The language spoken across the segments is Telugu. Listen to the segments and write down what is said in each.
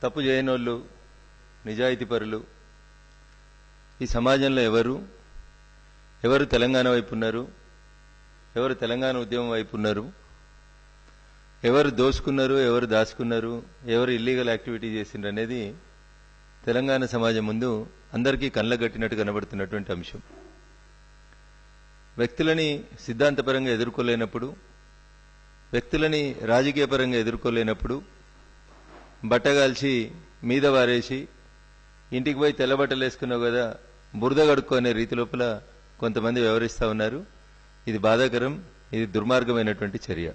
తప్పు చేయనోళ్ళు నిజాయితీపరులు ఈ సమాజంలో ఎవరు ఎవరు తెలంగాణ వైపు ఉన్నారు ఎవరు తెలంగాణ ఉద్యమం వైపు ఉన్నారు ఎవరు దోసుకున్నారు ఎవరు దాచుకున్నారు ఎవరు ఇల్లీగల్ యాక్టివిటీ చేసిండ్రు అనేది తెలంగాణ సమాజం ముందు అందరికీ కళ్ళగట్టినట్టు కనబడుతున్నటువంటి అంశం వ్యక్తులని సిద్ధాంతపరంగా ఎదుర్కోలేనప్పుడు వ్యక్తులని రాజకీయపరంగా ఎదుర్కోలేనప్పుడు బట్టగాల్చి మీద వారేసి ఇంటికి పోయి తెల్లబట్టలు వేసుకున్నావు కదా బురద కడుక్కునే రీతి లోపల కొంతమంది వ్యవహరిస్తూ ఉన్నారు ఇది బాధాకరం ఇది దుర్మార్గమైనటువంటి చర్య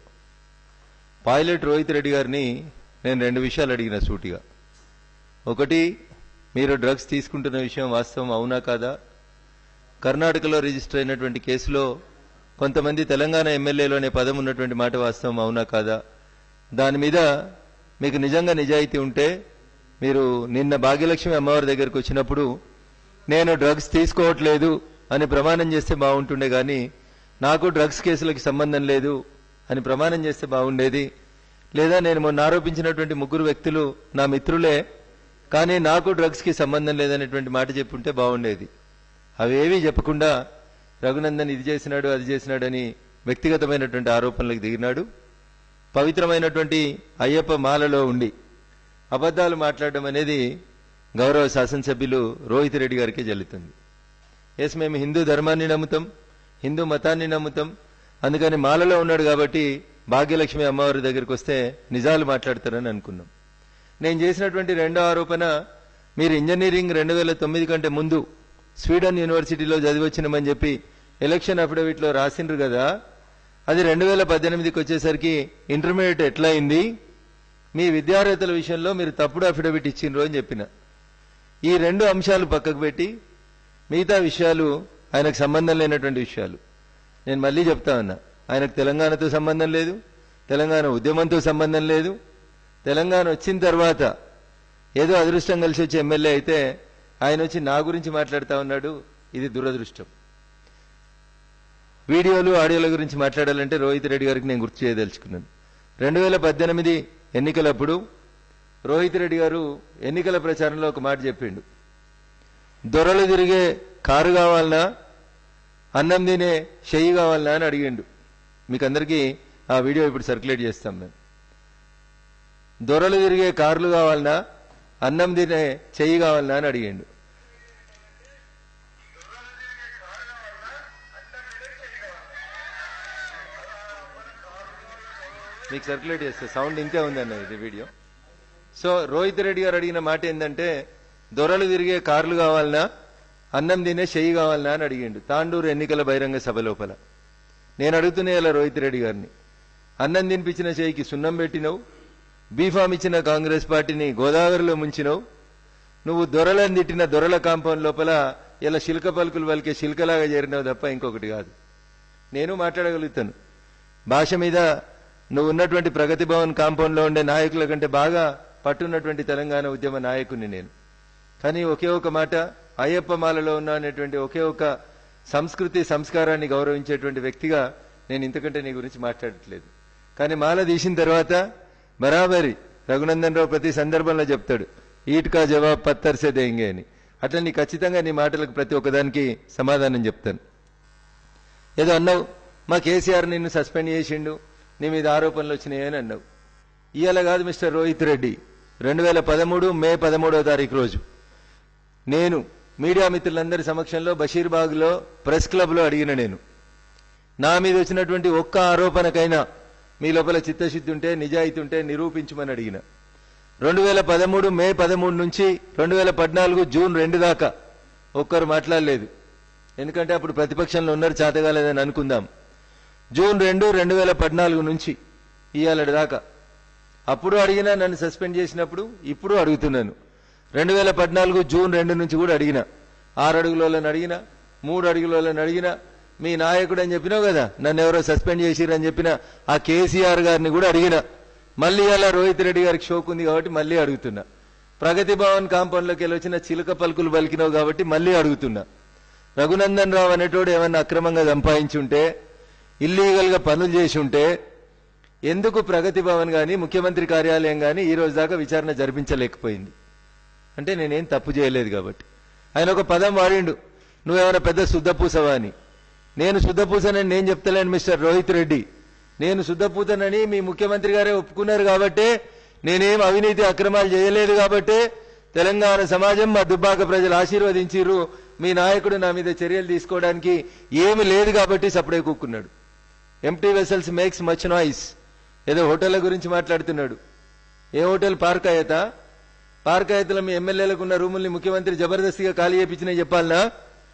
పైలట్ రోహిత్ రెడ్డి గారిని నేను రెండు విషయాలు అడిగిన సూటిగా ఒకటి మీరు డ్రగ్స్ తీసుకుంటున్న విషయం వాస్తవం అవునా కాదా కర్ణాటకలో రిజిస్టర్ అయినటువంటి కేసులో కొంతమంది తెలంగాణ ఎమ్మెల్యేలు అనే పదం ఉన్నటువంటి మాట వాస్తవం అవునా కాదా దాని మీద మీకు నిజంగా నిజాయితీ ఉంటే మీరు నిన్న భాగ్యలక్ష్మి అమ్మవారి దగ్గరకు వచ్చినప్పుడు నేను డ్రగ్స్ తీసుకోవట్లేదు అని ప్రమాణం చేస్తే బాగుంటుండే గాని నాకు డ్రగ్స్ కేసులకి సంబంధం లేదు అని ప్రమాణం చేస్తే బాగుండేది లేదా నేను మొన్న ఆరోపించినటువంటి ముగ్గురు వ్యక్తులు నా మిత్రులే కానీ నాకు డ్రగ్స్ కి సంబంధం లేదనేటువంటి మాట చెప్పుంటే బాగుండేది అవేవీ చెప్పకుండా రఘునందన్ ఇది చేసినాడు అది చేసినాడని వ్యక్తిగతమైనటువంటి ఆరోపణలకు దిగినాడు పవిత్రమైనటువంటి అయ్యప్ప మాలలో ఉండి అబద్ధాలు మాట్లాడడం అనేది గౌరవ శాసనసభ్యులు రోహిత్ రెడ్డి గారికి జల్లుతుంది ఎస్ మేము హిందూ ధర్మాన్ని నమ్ముతాం హిందూ మతాన్ని నమ్ముతాం అందుకని మాలలో ఉన్నాడు కాబట్టి భాగ్యలక్ష్మి అమ్మవారి దగ్గరికి వస్తే నిజాలు మాట్లాడతారని అనుకున్నాం నేను చేసినటువంటి రెండో ఆరోపణ మీరు ఇంజనీరింగ్ రెండు వేల తొమ్మిది కంటే ముందు స్వీడన్ యూనివర్సిటీలో చదివచ్చినామని చెప్పి ఎలక్షన్ అఫిడవిట్లో రాసిండ్రు కదా అది రెండు వేల పద్దెనిమిదికి వచ్చేసరికి ఇంటర్మీడియట్ ఎట్లా అయింది మీ విద్యార్హతల విషయంలో మీరు తప్పుడు అఫిడవిట్ ఇచ్చిండ్రు అని చెప్పిన ఈ రెండు అంశాలు పక్కకు పెట్టి మిగతా విషయాలు ఆయనకు సంబంధం లేనటువంటి విషయాలు నేను మళ్ళీ చెప్తా ఉన్నా ఆయనకు తెలంగాణతో సంబంధం లేదు తెలంగాణ ఉద్యమంతో సంబంధం లేదు తెలంగాణ వచ్చిన తర్వాత ఏదో అదృష్టం కలిసి వచ్చే ఎమ్మెల్యే అయితే ఆయన వచ్చి నా గురించి మాట్లాడుతా ఉన్నాడు ఇది దురదృష్టం వీడియోలు ఆడియోల గురించి మాట్లాడాలంటే రోహిత్ రెడ్డి గారికి నేను గుర్తు చేయదలుచుకున్నాను రెండు వేల పద్దెనిమిది ఎన్నికలప్పుడు రోహిత్ రెడ్డి గారు ఎన్నికల ప్రచారంలో ఒక మాట చెప్పిండు దొరలు తిరిగే కారు కావాలనా అన్నం తినే చెయ్యి కావాలనా అని అడిగిండు మీకు అందరికీ ఆ వీడియో ఇప్పుడు సర్క్యులేట్ చేస్తాం మేము దొరలు తిరిగే కార్లు కావాలనా అన్నం తినే చెయ్యి కావాలనా అని అడిగిండు మీకు సర్క్యులేట్ చేస్తే సౌండ్ ఇంతే ఉందన్న ఇది వీడియో సో రోహిత్ రెడ్డి గారు అడిగిన మాట ఏంటంటే దొరలు తిరిగే కార్లు కావాలనా అన్నం తినే చెయ్యి కావాలనా అని అడిగిండు తాండూరు ఎన్నికల బహిరంగ సభ లోపల నేను అడుగుతున్నా ఇలా రోహిత్ రెడ్డి గారిని అన్నం తినిపించిన చెయ్యికి సున్నం పెట్టినవు బీఫామ్ ఇచ్చిన కాంగ్రెస్ పార్టీని గోదావరిలో ముంచినవు నువ్వు దొరలను తిట్టిన దొరల కాంపౌండ్ లోపల ఇలా శిల్క పలుకులు పలికే శిల్కలాగా చేరినావు తప్ప ఇంకొకటి కాదు నేను మాట్లాడగలుగుతాను భాష మీద నువ్వు ఉన్నటువంటి ప్రగతి భవన్ కాంపౌండ్ లో ఉండే నాయకుల కంటే బాగా పట్టున్నటువంటి తెలంగాణ ఉద్యమ నాయకుని నేను కానీ ఒకే ఒక మాట అయ్యప్ప మాలలో ఉన్న అనేటువంటి ఒకే ఒక సంస్కృతి సంస్కారాన్ని గౌరవించేటువంటి వ్యక్తిగా నేను ఇంతకంటే నీ గురించి మాట్లాడట్లేదు కానీ మాల తీసిన తర్వాత బరాబరి రఘునందన్ రావు ప్రతి సందర్భంలో చెప్తాడు ఈట్కా జవాబ్ పత్తర్సే దేంగే అని అట్లా నీ ఖచ్చితంగా నీ మాటలకు ప్రతి ఒక్కదానికి సమాధానం చెప్తాను ఏదో అన్నావు మా కేసీఆర్ నిన్ను సస్పెండ్ చేసిండు నీ మీద ఆరోపణలు వచ్చినాయి అని అన్నావు ఇవాళ కాదు మిస్టర్ రోహిత్ రెడ్డి రెండు వేల పదమూడు మే పదమూడవ తారీఖు రోజు నేను మీడియా మిత్రులందరి సమక్షంలో బషీర్బాగ్లో ప్రెస్ క్లబ్లో అడిగిన నేను నా మీద వచ్చినటువంటి ఒక్క ఆరోపణకైనా మీ లోపల చిత్తశుద్ధి ఉంటే నిజాయితీ ఉంటే నిరూపించమని అడిగిన రెండు వేల పదమూడు మే పదమూడు నుంచి రెండు వేల పద్నాలుగు జూన్ రెండు దాకా ఒక్కరు మాట్లాడలేదు ఎందుకంటే అప్పుడు ప్రతిపక్షంలో ఉన్నారు చేతగాలేదని అనుకుందాం జూన్ రెండు రెండు వేల పద్నాలుగు నుంచి ఇవాళ దాకా అప్పుడు అడిగినా నన్ను సస్పెండ్ చేసినప్పుడు ఇప్పుడు అడుగుతున్నాను రెండు వేల పద్నాలుగు జూన్ రెండు నుంచి కూడా అడిగిన ఆరు అడుగులోని అడిగిన మూడు అడుగులోని అడిగిన మీ నాయకుడు అని చెప్పినావు కదా నన్ను ఎవరో సస్పెండ్ చేసిరని చెప్పిన ఆ కేసీఆర్ గారిని కూడా అడిగిన మళ్ళీ అలా రోహిత్ రెడ్డి గారికి షోక్ ఉంది కాబట్టి మళ్ళీ అడుగుతున్నా ప్రగతి భవన్ కాంపౌండ్లోకి వెళ్ళి వచ్చిన చిలుక పలుకులు పలికినావు కాబట్టి మళ్ళీ అడుగుతున్నా రఘునందన్ రావు అనేటోడు ఏమన్నా అక్రమంగా సంపాదించి ఉంటే ఇల్లీగల్ గా పనులు చేసి ఉంటే ఎందుకు ప్రగతి భవన్ గాని ముఖ్యమంత్రి కార్యాలయం గాని ఈ రోజు దాకా విచారణ జరిపించలేకపోయింది అంటే నేనేం తప్పు చేయలేదు కాబట్టి ఆయన ఒక పదం వాడిండు నువ్వేమైనా పెద్ద శుద్ధపూసవా అని నేను శుద్ధపూసనని నేను చెప్తలేను మిస్టర్ రోహిత్ రెడ్డి నేను శుద్ధపూతనని మీ ముఖ్యమంత్రి గారే ఒప్పుకున్నారు కాబట్టే నేనేం అవినీతి అక్రమాలు చేయలేదు కాబట్టే తెలంగాణ సమాజం మా దుబ్బాక ప్రజలు ఆశీర్వదించిర్రు మీ నాయకుడు నా మీద చర్యలు తీసుకోవడానికి ఏమి లేదు కాబట్టి సపడే కూక్కున్నాడు empty vessels makes much noise ఏదో హోటళ్ల గురించి మాట్లాడుతున్నాడు ఏ హోటల్ పార్క్ అయ్యత పార్క్ అయ్యతలో మీ ఎమ్మెల్యేలకు ఉన్న రూముల్ని ముఖ్యమంత్రి జబర్దస్తిగా ఖాళీ చేయించినా చెప్పాలనా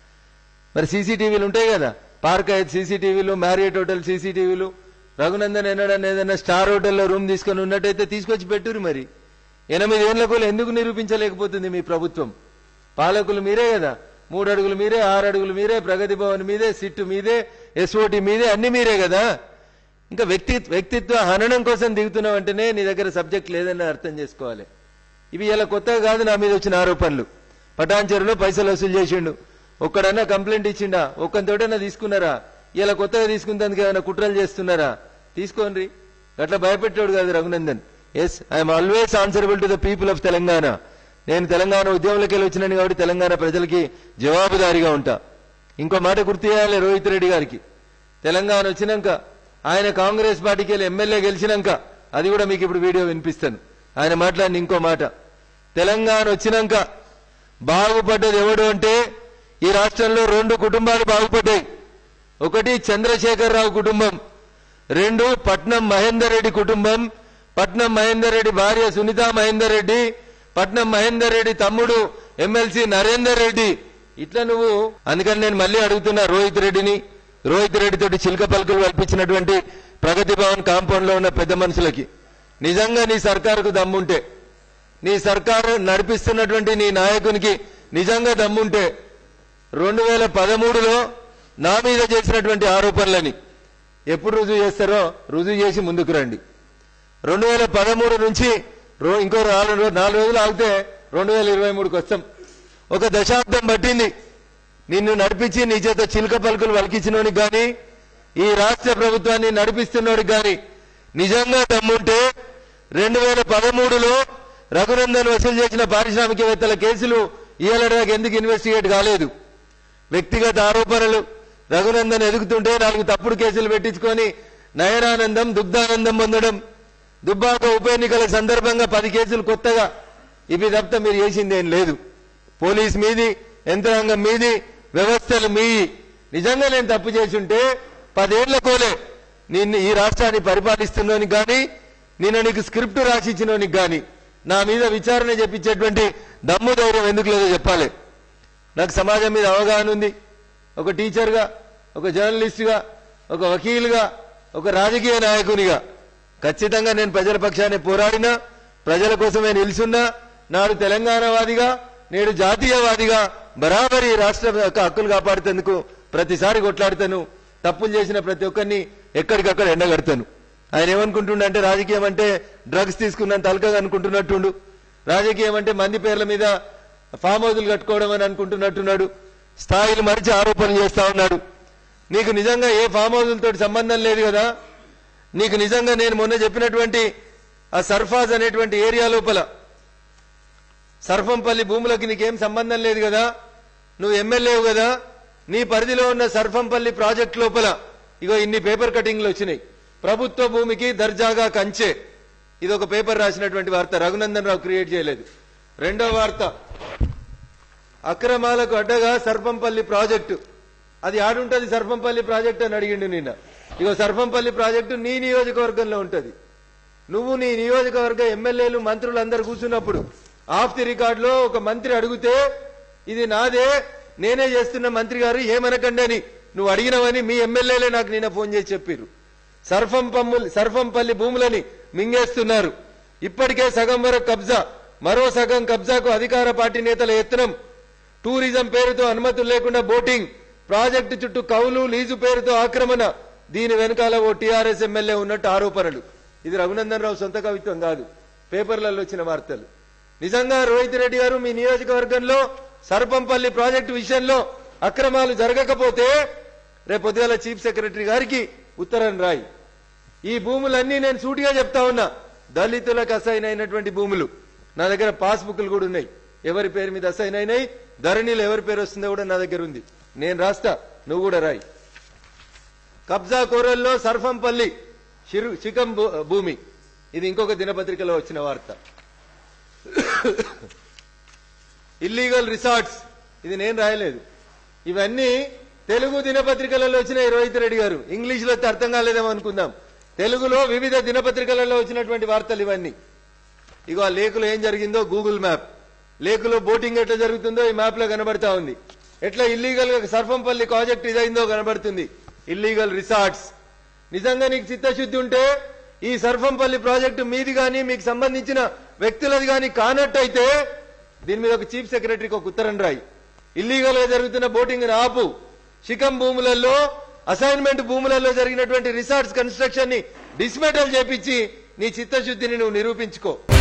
మరి సీసీటీవీలు ఉంటాయి కదా పార్క్ అయ్యేది సీసీటీవీలు మ్యారియట్ హోటల్ సీసీటీవీలు రఘునందన్ ఎన్నడన్నా ఏదన్నా స్టార్ హోటల్లో రూమ్ తీసుకొని ఉన్నట్టయితే తీసుకొచ్చి పెట్టురు మరి ఎనిమిది ఏళ్లకు ఎందుకు నిరూపించలేకపోతుంది మీ ప్రభుత్వం పాలకులు మీరే కదా మూడు అడుగులు మీరే ఆరు అడుగులు మీరే ప్రగతి భవన్ మీదే సిట్టు మీదే ఎస్ఓటి మీదే అన్ని మీరే కదా ఇంకా వ్యక్తి వ్యక్తిత్వ హననం కోసం దిగుతున్నావు అంటేనే నీ దగ్గర సబ్జెక్ట్ లేదని అర్థం చేసుకోవాలి ఇవి ఇలా కొత్తగా కాదు నా మీద వచ్చిన ఆరోపణలు పటాన్చెరులో పైసలు వసూలు చేసిండు ఒక్కడన్నా కంప్లైంట్ ఇచ్చిండా ఒక్కంతోటన్నా తీసుకున్నారా ఇలా కొత్తగా తీసుకున్నందుకు ఏమైనా కుట్రలు చేస్తున్నారా తీసుకోండి అట్లా భయపెట్టాడు కాదు Raghunandan yes I'm always answerable to the people of Telangana నేను తెలంగాణ ఉద్యమంలోకి వెళ్ళి వచ్చినాను కాబట్టి తెలంగాణ ప్రజలకి జవాబుదారీగా ఉంటా ఇంకో మాట గుర్తు చేయాలి రోహిత్ రెడ్డి గారికి తెలంగాణ వచ్చినాక ఆయన కాంగ్రెస్ పార్టీకి వెళ్ళి ఎమ్మెల్యే గెలిచినాక అది కూడా మీకు ఇప్పుడు వీడియో వినిపిస్తాను ఆయన మాట్లాడిన ఇంకో మాట తెలంగాణ వచ్చినాక బాగుపడ్డది ఎవడు అంటే ఈ రాష్ట్రంలో రెండు కుటుంబాలు బాగుపడ్డాయి ఒకటి చంద్రశేఖరరావు కుటుంబం రెండు పట్నం మహేందర్ రెడ్డి కుటుంబం పట్నం మహేందర్ రెడ్డి భార్య సునీత మహేందర్ రెడ్డి పట్నం మహేందర్ రెడ్డి తమ్ముడు ఎమ్మెల్సీ నరేందర్ రెడ్డి ఇట్లా నువ్వు అందుకని నేను మళ్ళీ అడుగుతున్నా రోహిత్ రెడ్డిని రోహిత్ రెడ్డి తోటి చిలక పలుకులు కల్పించినటువంటి ప్రగతి భవన్ కాంపౌండ్ లో ఉన్న పెద్ద మనుషులకి నిజంగా నీ సర్కారుకు దమ్ముంటే నీ సర్కారు నడిపిస్తున్నటువంటి నీ నాయకునికి నిజంగా దమ్ముంటే రెండు వేల పదమూడులో నా మీద చేసినటువంటి ఆరోపణలని ఎప్పుడు రుజువు చేస్తారో రుజువు చేసి ముందుకు రండి రెండు వేల పదమూడు నుంచి రో ఇంకో నాలుగు రో- నాలుగు రోజులు ఆగితే రెండు వేల ఇరవై మూడుకి వస్తాం ఒక దశాబ్దం పట్టింది నిన్ను నడిపించి నీ చేత చిలుక పలుకులు వలికించినోనికి గాని ఈ రాష్ట్ర ప్రభుత్వాన్ని నడిపిస్తున్నోడికి గాని నిజంగా దమ్ముంటే రెండు వేల పదమూడులో రఘునందన్ వసూలు చేసిన పారిశ్రామికవేత్తల కేసులు ఇయ్యలడానికి ఎందుకు ఇన్వెస్టిగేట్ కాలేదు వ్యక్తిగత ఆరోపణలు రఘునందన్ ఎదుగుతుంటే నాలుగు తప్పుడు కేసులు పెట్టించుకొని నయనానందం దుగ్ధానందం పొందడం దుబ్బాక ఉప ఎన్నికల సందర్భంగా పది కేసులు కొత్తగా ఇవి తప్ప మీరు చేసిందేం లేదు పోలీస్ మీది యంత్రాంగం మీది వ్యవస్థలు మీ నిజంగా నేను తప్పు చేసుంటే పదేళ్ల కోలే నిన్ను ఈ రాష్ట్రాన్ని పరిపాలిస్తున్నోనికి గాని నిన్న నీకు స్క్రిప్ట్ రాసిచ్చినోనికి గాని నా మీద విచారణ చెప్పించేటువంటి దమ్ము ధైర్యం ఎందుకు లేదో చెప్పాలి నాకు సమాజం మీద అవగాహన ఉంది ఒక టీచర్గా ఒక జర్నలిస్టుగా ఒక వకీలుగా ఒక రాజకీయ నాయకునిగా ఖచ్చితంగా నేను ప్రజల పక్షాన్ని పోరాడినా ప్రజల కోసమే నిలుచున్నా నాడు తెలంగాణవాదిగా నేడు జాతీయవాదిగా బరాబరి రాష్ట్ర యొక్క హక్కులు కాపాడుతందుకు ప్రతిసారి కొట్లాడుతాను తప్పులు చేసిన ప్రతి ఒక్కరిని ఎక్కడికక్కడ ఎండగడతాను ఆయన ఏమనుకుంటుండ అంటే రాజకీయం అంటే డ్రగ్స్ తీసుకున్నంత అల్కగా అనుకుంటున్నట్టుండు రాజకీయం అంటే మంది పేర్ల మీద ఫామ్ హౌజులు కట్టుకోవడం అని అనుకుంటున్నట్టున్నాడు స్థాయిలు మరిచి ఆరోపణలు చేస్తా ఉన్నాడు నీకు నిజంగా ఏ ఫామ్ హౌజులతో సంబంధం లేదు కదా నీకు నిజంగా నేను మొన్న చెప్పినటువంటి ఆ సర్ఫాజ్ అనేటువంటి ఏరియా లోపల సర్ఫంపల్లి భూములకి నీకేం సంబంధం లేదు కదా నువ్వు ఎమ్మెల్యేవు కదా నీ పరిధిలో ఉన్న సర్ఫంపల్లి ప్రాజెక్ట్ లోపల ఇగో ఇన్ని పేపర్ కటింగ్లు వచ్చినాయి ప్రభుత్వ భూమికి దర్జాగా కంచే ఇది ఒక పేపర్ రాసినటువంటి వార్త రఘునందన్ రావు క్రియేట్ చేయలేదు రెండో వార్త అక్రమాలకు అడ్డగా సర్పంపల్లి ప్రాజెక్టు అది ఆడుంటది సర్పంపల్లి ప్రాజెక్టు అని అడిగిండు నిన్న ఇగో సర్పంపల్లి ప్రాజెక్టు నీ నియోజకవర్గంలో ఉంటది నువ్వు నీ నియోజకవర్గ ఎమ్మెల్యేలు మంత్రులు అందరు కూర్చున్నప్పుడు ఆఫ్ ది రికార్డ్ లో ఒక మంత్రి అడిగితే ఇది నాదే నేనే చేస్తున్న మంత్రి గారు ఏమనకండి అని నువ్వు అడిగినవని మీ ఎమ్మెల్యేలే నాకు నిన్న ఫోన్ చేసి చెప్పారు సర్ఫం పమ్ములు సర్ఫంపల్లి భూములని మింగేస్తున్నారు ఇప్పటికే సగం వరకు కబ్జా మరో సగం కబ్జాకు అధికార పార్టీ నేతల ఎత్తనం టూరిజం పేరుతో అనుమతులు లేకుండా బోటింగ్ ప్రాజెక్టు చుట్టూ కౌలు లీజు పేరుతో ఆక్రమణ దీని వెనకాల ఓ టీఆర్ఎస్ ఎమ్మెల్యే ఉన్నట్టు ఆరోపణలు ఇది రఘునందన్ రావు సొంత కవిత్వం కాదు పేపర్లలో వచ్చిన వార్తలు నిజంగా రోహిత్ రెడ్డి గారు మీ నియోజకవర్గంలో సర్పంపల్లి ప్రాజెక్టు విషయంలో అక్రమాలు జరగకపోతే రేపు పొద్దుగాల చీఫ్ సెక్రటరీ గారికి ఉత్తరం రాయి ఈ భూములన్నీ నేను సూటిగా చెప్తా ఉన్నా దళితులకు అసైన్ అయినటువంటి భూములు నా దగ్గర పాస్బుక్లు కూడా ఉన్నాయి ఎవరి పేరు మీద అసైన్ అయినాయి ధరణిలో ఎవరి పేరు వస్తుందో కూడా నా దగ్గర ఉంది నేను రాస్తా నువ్వు కూడా రాయి కబ్జా కోరల్లో సర్ఫంపల్లి షిరు శిఖం భూ- భూమి ఇది ఇంకొక దినపత్రికలో వచ్చిన వార్త ఇల్లీగల్ రిసార్ట్స్ ఇది నేను రాయలేదు ఇవన్నీ తెలుగు దినపత్రికలలో వచ్చినాయి రోహిత్ రెడ్డి గారు ఇంగ్లీష్ లో అయితే అర్థం కాలేదేమో అనుకుందాం తెలుగులో వివిధ దినపత్రికలలో వచ్చినటువంటి వార్తలు ఇవన్నీ ఇగో ఆ లేకులో ఏం జరిగిందో గూగుల్ మ్యాప్ లేకులో బోటింగ్ ఎట్లా జరుగుతుందో ఈ మ్యాప్ లో కనబడతా ఉంది ఎట్లా ఇల్లీగల్ గా సర్ఫంపల్లి ప్రాజెక్ట్ ఇదైందో కనబడుతుంది ఇల్లీగల్ రిసార్ట్స్ నిజంగా నీకు చిత్తశుద్ధి ఉంటే ఈ సర్ఫంపల్లి ప్రాజెక్టు మీది గాని మీకు సంబంధించిన వ్యక్తులది గాని కానట్టయితే దీని మీద ఒక చీఫ్ సెక్రటరీకి ఒక ఉత్తరం రాయి ఇల్లీగల్ గా జరుగుతున్న బోటింగ్ ఆపు శిఖం భూములలో అసైన్మెంట్ భూములలో జరిగినటువంటి రిసార్ట్స్ కన్స్ట్రక్షన్ ని డిస్మెటల్ చేపించి నీ చిత్తశుద్ధిని నువ్వు నిరూపించుకో